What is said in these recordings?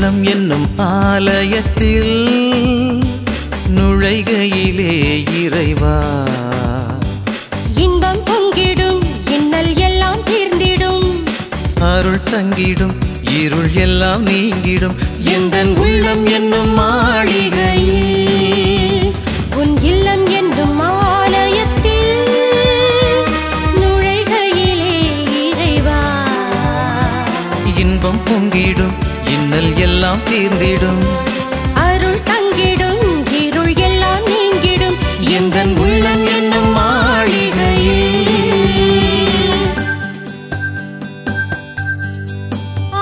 உள்ளம் என்னும் ஆலயத்தில் நுழைகையிலே இறைவா இன்பம் பொங்கிடும் இன்னல் எல்லாம் தீர்ந்திடும் அருள் தங்கிடும் இருள் எல்லாம் நீங்கிடும் எந்தன் உள்ளம் என்னும் மாளிகையில் உன் இல்லம் என்னும் ஆலயத்தில் நுழைகையிலே இறைவா இன்பம் பொங்கிடும் இன்னல் எல்லாம் தீர்ந்திடும் அருள் தங்கிடும் இருள் எல்லாம் நீங்கிடும் எந்தன் உள்ளம் என்னும் மாளிகையில் ஆ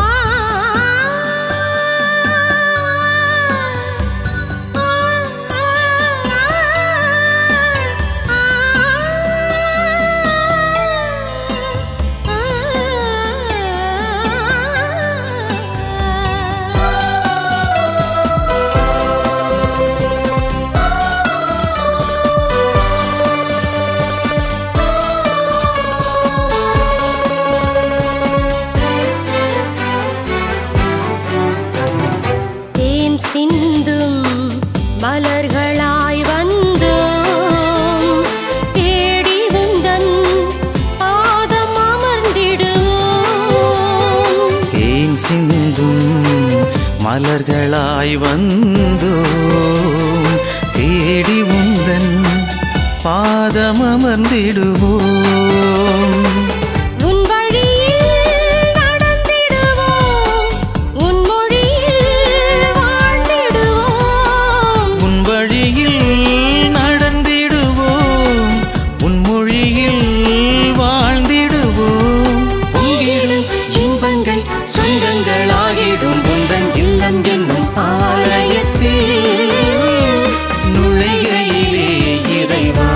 தேன் சிந்தும் மலர்களாய் வந்தோம் தேடி உந்தன் பாதம் அமர்ந்திடுவோம் தேன் சிந்தும் மலர்களாய் வந்தோம் தேடி உந்தன் பாதம் அமர்ந்திடுவோம் உன் வழியில் நடந்திடுவோம் உன் மொழியில் வாழ்ந்திடுவோம் உன் வழியில் நடந்திடுவோம் உன் மொழியில் வாழ்ந்திடுவோம் பொங்கிடும் இன்பங்கள் சொந்தங்களாகிடும் உந்தன் இல்லம் என்னும் ஆலயத்தில் நுழைகையிலே இறைவா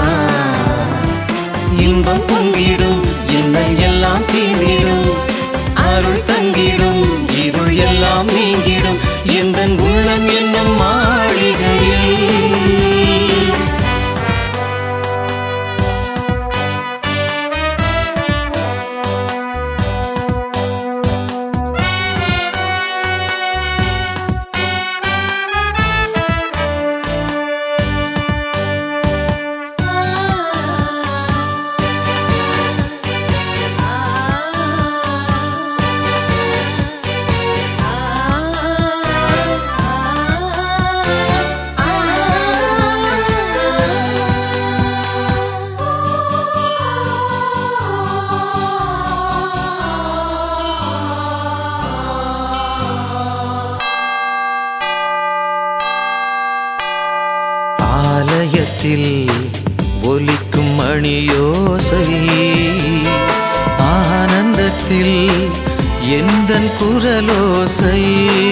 இன்பம் பொங்கிடும் இன்னல் எல்லாம் தீர்ந்திடும் அருள் தங்கிடும் இருள் எல்லாம் நீங்கிடும் எந்தன் உள்ளம் என்னும் மாளிகையில் ஆலயத்தில் ஒலிக்கும் மணியோசை ஆனந்தத்தில் எந்தன் குரலோசை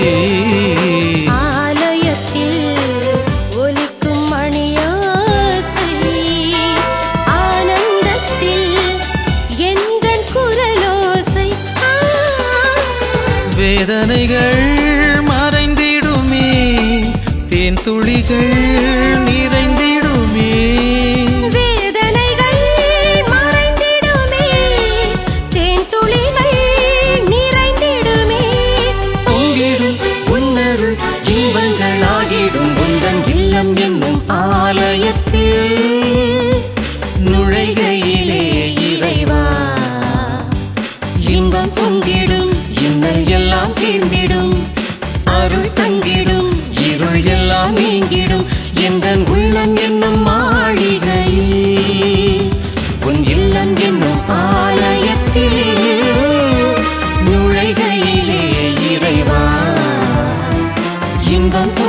ஆலயத்தில் ஒலிக்கும் மணியோசை ஆனந்தத்தில் எந்தன் குரலோசை ஆ. வேதனைகள் மறைந்திடுமே தேன் துளிகள் நிறைந்திடுமே வேதனைகள் மறைந்திடுமே தேன் துளிகள் நிறைந்திடுமே பொங்கிடும் உன்னருள் இன்பங்களாகிடும் உந்தன் இல்லம் என்னும் ஆலயத்தில் நுழைகையிலே இறைவா இன்பம் பொங்கிடும் இன்னல் எல்லாம் தீர்ந்திடும் அருள் தங்கிடும் இருள் எல்லாம் நீங்கிடும் எந்தன் உள்ளம் என்னும் மாளிகையில் உன் இல்லம் என்னும் ஆலயத்தில் நுழைகையிலே இறைவா இன்பம்